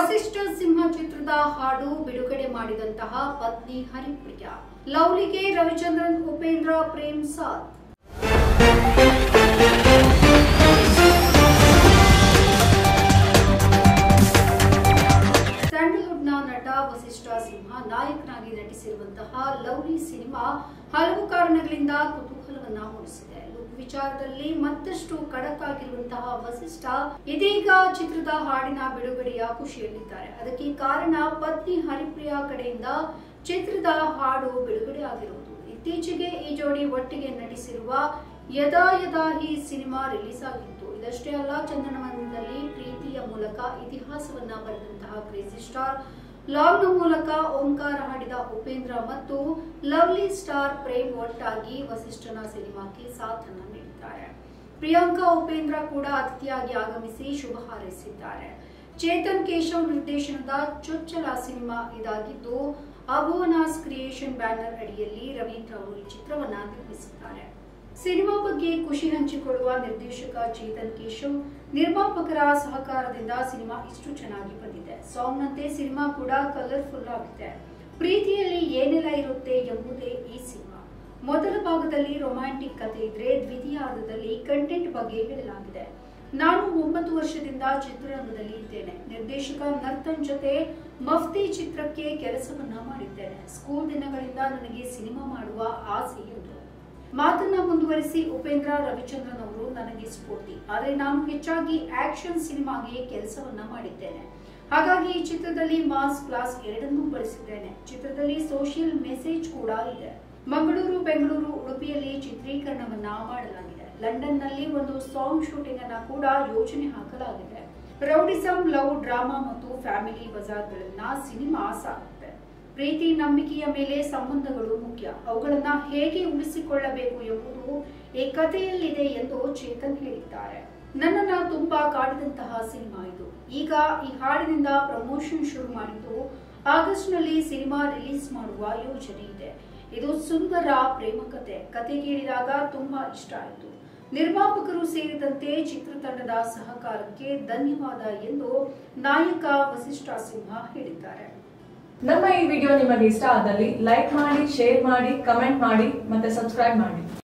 ವಸಿಷ್ಠ ಸಿಂಹ ಚಿತ್ರದ ಹಾಡು ಬಿಡುಗಡೆ ಮಾಡಿದಂತಹ ಪತ್ನಿ ಹರಿಪ್ರಿಯ ಲವ್ಲಿಗೆ ರವಿಚಂದ್ರನ್ ಉಪೇಂದ್ರ ಪ್ರೇಮ್ ಸಾಥ್ ಸ್ಯಾಂಡಲ್ವುಡ್ನ ನಟ ವಸಿಷ್ಠ ಸಿಂಹ ನಾಯಕನಾಗಿ ನಟಿಸಿರುವಂತಹ ಲವ್ಲಿ ಸಿನಿಮಾ ಹಲವು ಕಾರಣಗಳಿಂದ ಕುತೂಹಲವನ್ನ ಮೂಡಿಸಿದೆ ಲುಕ್ ವಿಚಾರದಲ್ಲಿ ಮತ್ತಷ್ಟು ಖಡಕ್ ಆಗಿರುವಂತಹ ವಸಿಷ್ಠ ಇದೀಗ ಚಿತ್ರದ ಹಾಡಿನ ಬಿಡುಗಡೆಯ ಖುಷಿಯಲ್ಲಿದ್ದಾರೆ ಅದಕ್ಕೆ ಕಾರಣ ಪತ್ನಿ ಹರಿಪ್ರಿಯಾ ಕಡೆಯಿಂದ ಚಿತ್ರದ ಹಾಡು ಬಿಡುಗಡೆ ಆಗಿರುವುದು ಇತ್ತೀಚೆಗೆ ಈ ಜೋಡಿ ಒಟ್ಟಿಗೆ ನಟಿಸಿರುವ ಯದಾ ಯದಾ ಹಿ ಸಿನಿಮಾ ರಿಲೀಸ್ ಆಗಿತ್ತು ಇದಷ್ಟೇ ಅಲ್ಲ ಚಂದನವನದಲ್ಲಿ ಪ್ರೀತಿಯ ಮೂಲಕ ಇತಿಹಾಸವನ್ನ ಬರೆದಂತಹ ಕ್ರೇಜಿ ಸ್ಟಾರ್ ಲಾಗ್ನ ಮೂಲಕ ಓಂಕಾರ ಹಾಡಿದ ಉಪೇಂದ್ರ ಮತ್ತು ಲವ್ಲಿ ಸ್ಟಾರ್ ಪ್ರೇಮ್ ಒಟ್ಟಾಗಿ ವಸಿಷ್ಠನ ಸಿನಿಮಾಕ್ಕೆ ಸಾಥನ್ನ ನೀಡಿದ್ದಾರೆ ಪ್ರಿಯಾಂಕಾ ಉಪೇಂದ್ರ ಕೂಡ ಅತಿಥಿಯಾಗಿ ಆಗಮಿಸಿ ಶುಭ ಹಾರೈಸಿದ್ದಾರೆ ಚೇತನ್ ಕೇಶವ್ ನಿರ್ದೇಶನದ ಚೊಚ್ಚಲ ಸಿನಿಮಾ ಇದಾಗಿದ್ದು ಅಭೋನಾಸ್ ಕ್ರಿಯೇಷನ್ ಬ್ಯಾನರ್ ಅಡಿಯಲ್ಲಿ ರವೀಂದ್ರ ಅವರು ಈ ಚಿತ್ರವನ್ನ ನಿರ್ಮಿಸಿದ್ದಾರೆ ಸಿನಿಮಾ ಬಗ್ಗೆ ಖುಷಿ ಹಂಚಿಕೊಳ್ಳುವ ನಿರ್ದೇಶಕ ಚೇತನ್ ಕೇಶವ್ ನಿರ್ಮಾಪಕರ ಸಹಕಾರದಿಂದ ಸಿನಿಮಾ ಇಷ್ಟು ಚೆನ್ನಾಗಿ ಬಂದಿದೆ ಸಾಂಗ್ನಂತೆ ಸಿನಿಮಾ ಕೂಡ ಕಲರ್ಫುಲ್ ಆಗಿದೆ ಪ್ರೀತಿಯಲ್ಲಿ ಏನೆಲ್ಲ ಇರುತ್ತೆ ಎಂಬುದೇ ಈ ಸಿನಿಮಾ ಮೊದಲ ಭಾಗದಲ್ಲಿ ರೊಮ್ಯಾಂಟಿಕ್ ಕಥೆ ಇದ್ರೆ ದ್ವಿತೀಯಾರ್ಧದಲ್ಲಿ ಕಂಟೆಂಟ್ ಬಗ್ಗೆ ಹೇಳಲಾಗಿದೆ ನಾನು ಒಂಬತ್ತು ವರ್ಷದಿಂದ ಚಿತ್ರರಂಗದಲ್ಲಿ ಇದ್ದೇನೆ ನಿರ್ದೇಶಕ ನರ್ತನ್ ಜೊತೆ ಮಫ್ತಿ ಚಿತ್ರಕ್ಕೆ ಕೆಲಸವನ್ನ ಮಾಡಿದ್ದೇನೆ ಸ್ಕೂಲ್ ದಿನಗಳಿಂದ ನನಗೆ ಸಿನಿಮಾ ಮಾಡುವ ಆಸೆ ಎಂದರು ಮಾತನ್ನ ಮುಂದುವರಿಸಿ ಉಪೇಂದ್ರ ರವಿಚಂದ್ರನ್ ಅವರು ನನಗೆ ಸ್ಫೂರ್ತಿ ಆದರೆ ನಾನು ಹೆಚ್ಚಾಗಿ ಆಕ್ಷನ್ ಸಿನಿಮಾಗೆ ಕೆಲಸವನ್ನ ಮಾಡಿದ್ದೇನೆ ಹಾಗಾಗಿ ಈ ಚಿತ್ರದಲ್ಲಿ ಮಾಸ್ ಕ್ಲಾಸ್ ಎರಡನ್ನೂ ಬಳಸಿದ್ದೇನೆ ಚಿತ್ರದಲ್ಲಿ ಸೋಷಿಯಲ್ ಮೆಸೇಜ್ ಕೂಡ ಇದೆ ಮಂಗಳೂರು ಬೆಂಗಳೂರು ಉಡುಪಿಯಲ್ಲಿ ಚಿತ್ರೀಕರಣವನ್ನ ಮಾಡಲಾಗಿದೆ ಲಂಡನ್ ನಲ್ಲಿ ಒಂದು ಸಾಂಗ್ ಶೂಟಿಂಗ್ ಅನ್ನ ಕೂಡ ಯೋಜನೆ ಹಾಕಲಾಗಿದೆ ರೌಡಿಸಂ ಲವ್ ಡ್ರಾಮಾ ಮತ್ತು ಫ್ಯಾಮಿಲಿ ಬಜಾರ್ಗಳನ್ನ ಸಿನಿಮಾ ಸಾಗುತ್ತೆ ಪ್ರೀತಿ ನಂಬಿಕೆಯ ಮೇಲೆ ಸಂಬಂಧಗಳು ಮುಖ್ಯ ಅವುಗಳನ್ನ ಹೇಗೆ ಉಳಿಸಿಕೊಳ್ಳಬೇಕು ಎಂಬುದು ಈ ಕಥೆಯಲ್ಲಿದೆ ಎಂದು ಚೇತನ್ ಹೇಳಿದ್ದಾರೆ ನನ್ನನ್ನ ತುಂಬಾ ಕಾಡಿದಂತಹ ಸಿನಿಮಾ ಇದು ಈಗ ಈ ಹಾಡಿನಿಂದ ಪ್ರಮೋಷನ್ ಶುರು ಮಾಡಿದ್ದು ಆಗಸ್ಟ್ ನಲ್ಲಿ ಸಿನಿಮಾ ರಿಲೀಸ್ ಮಾಡುವ ಯೋಜನೆ ಇದೆ ಇದು ಸುಂದರ ಪ್ರೇಮ ಕತೆ ಕತೆ ಕೇಳಿದಾಗ ತುಂಬಾ ಇಷ್ಟ ಆಯಿತು ನಿರ್ಮಾಪಕರು ಸೇರಿದಂತೆ ಚಿತ್ರತಂಡದ ಸಹಕಾರಕ್ಕೆ ಧನ್ಯವಾದ ಎಂದು ನಾಯಕ ವಸಿಷ್ಠ ಸಿಂಹ ಹೇಳಿದ್ದಾರೆ ನಮ್ಮ ಈ ವಿಡಿಯೋ ನಿಮಗೆ ಇಷ್ಟ ಆದಲ್ಲಿ ಲೈಕ್ ಮಾಡಿ ಶೇರ್ ಮಾಡಿ ಕಮೆಂಟ್ ಮಾಡಿ ಮತ್ತೆ ಸಬ್ಸ್ಕ್ರೈಬ್ ಮಾಡಿ